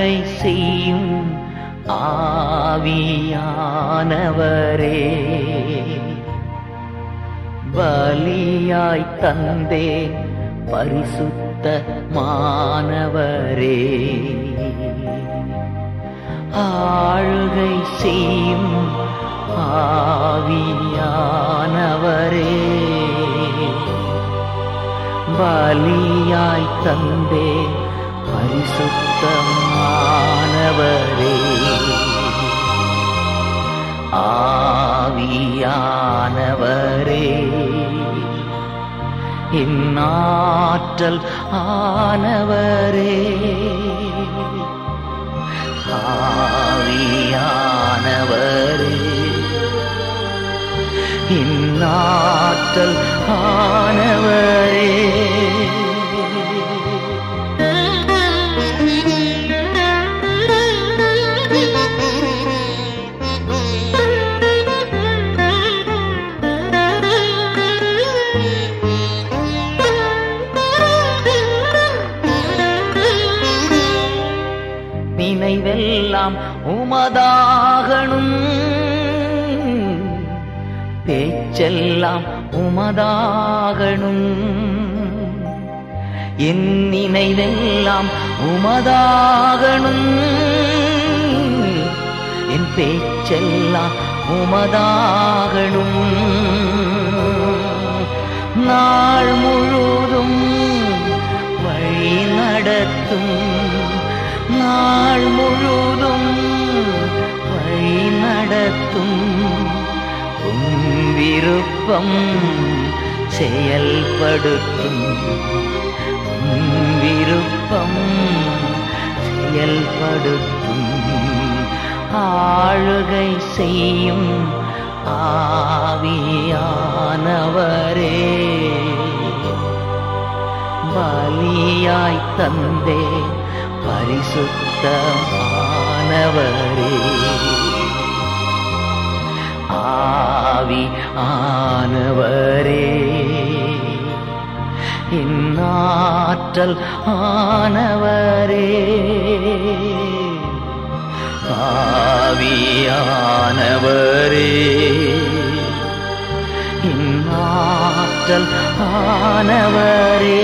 ஆளுகை செய்யும் ஆவியானவரே பலியாய் தந்தே பரிசுத்த மாணவரே ஆளுகை செய்யும் ஆவியானவரே பலியாய் தந்தே பரிசுத்தமானவரே ஆவியானவரே இந்நாற்றல் ஆனவரே ஆவியானவரே இந்நாற்றல் ஆனவரே நினைவெல்லாம் உமதாகணும் பேச்செல்லாம் உமதாகணும் என் நினைவெல்லாம் உமதாகணும் என் பேச்செல்லாம் உமதாகணும் நாள் முழுதும் வழி நடத்தும் நாள் முழுதும் வழி நடத்தும் உம் விருப்பம் செயல்படுத்தும் உம் விருப்பம் செயல்படுத்தும் ஆளுகை செய்யும் ஆவியானவரே பலியாய் தந்தே பரிசுத்தமானவரே ஆவி ஆனவரே இந்நாற்றல் ஆனவரே ஆவியானவரே இந்நாற்றல் ஆனவரே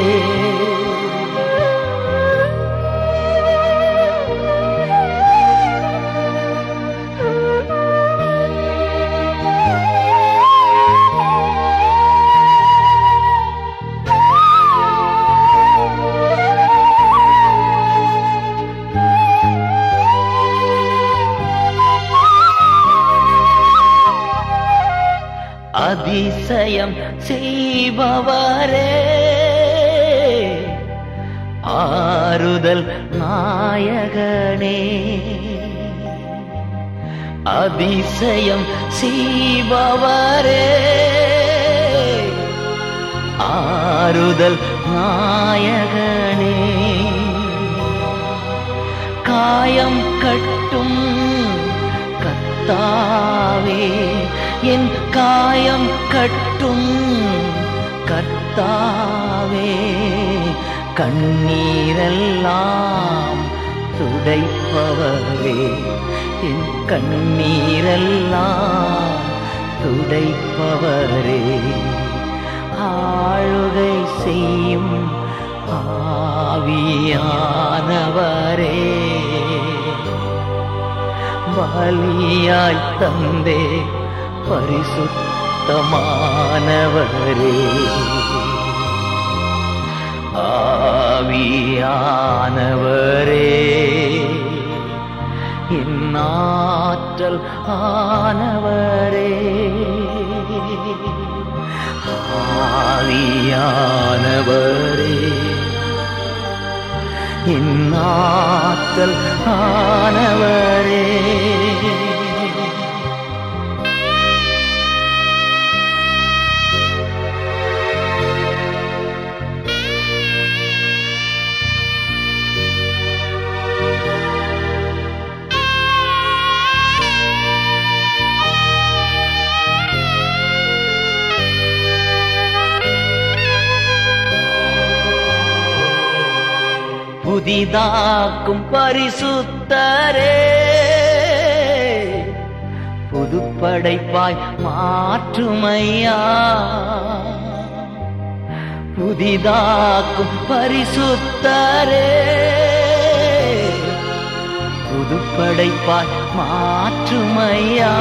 அதிசயம் செய்பவரே ஆறுதல் நாயகனே அதிசயம் செய்பவரே ஆறுதல் நாயகனே காயம் கட்டும் கத்தாவே என் காயம் கட்டும் கர்த்தாவே கண்ணீரெல்லாம் துடைப்பவரே என் கண்ணீரெல்லாம் துடைப்பவரே ஆளுகை செய்யும் ஆவியானவரே பலியாய் தந்தே பரிசுத்தமானவரே ஆவியானவரே இந்நாற்றல் ஆனவரே ஆவியானவரே இந்நாற்றல் ஆனவரே புதிதாக்கும் பரிசுத்தரே புதுப்படைப்பாய் மாற்றுமையா புதிதாக்கும் பரிசுத்தரே புதுப்படைப்பாய் மாற்றுமையா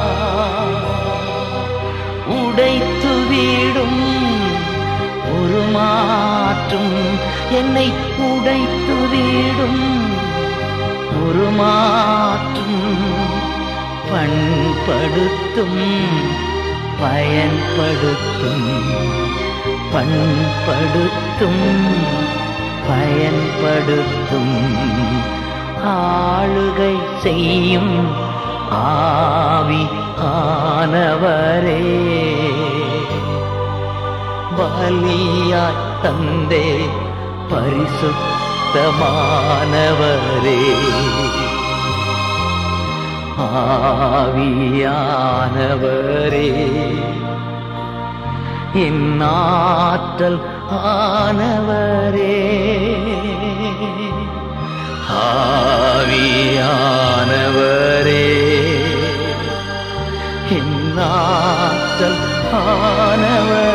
உடைத்து வீடும் ஒரு மாற்றும் என்னை உடைத்து வீடும் ஒரு மாற்றும் பண்படுத்தும் பயன்படுத்தும் பண்படுத்தும் பயன்படுத்தும் ஆளுகை செய்யும் ஆவி ஆனவரே பலியாய் தந்தே பரிசுத்தமானவரே ஆவியானவரே என் ஆற்றல் ஆனவரே ஆவியானவரே என் ஆற்றல் ஆனவரே